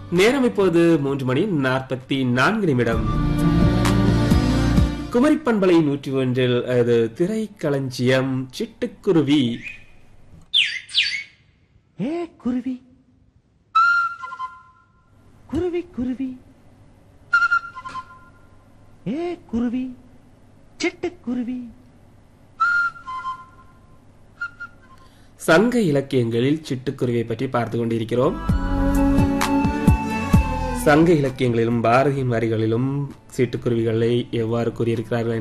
நேரம் இப்போது மூன்று மணி நாற்பத்தி நான்கு நிமிடம் குமரி பண்பலை நூற்றி ஒன்றில் அது திரைக்களஞ்சியம் சிட்டுக்குருவி ஏ குருவி குருவி குருவி ஏ குருவி சிட்டுக்குருவி சங்க இலக்கியங்களில் சிட்டுக்குருவியை பற்றி பார்த்து கொண்டிருக்கிறோம் சங்க இலக்கியங்களிலும் பாரதியின் வரிகளிலும் சிட்டுக்குருவிகளை எவ்வாறு கூறியிருக்கிறார்கள்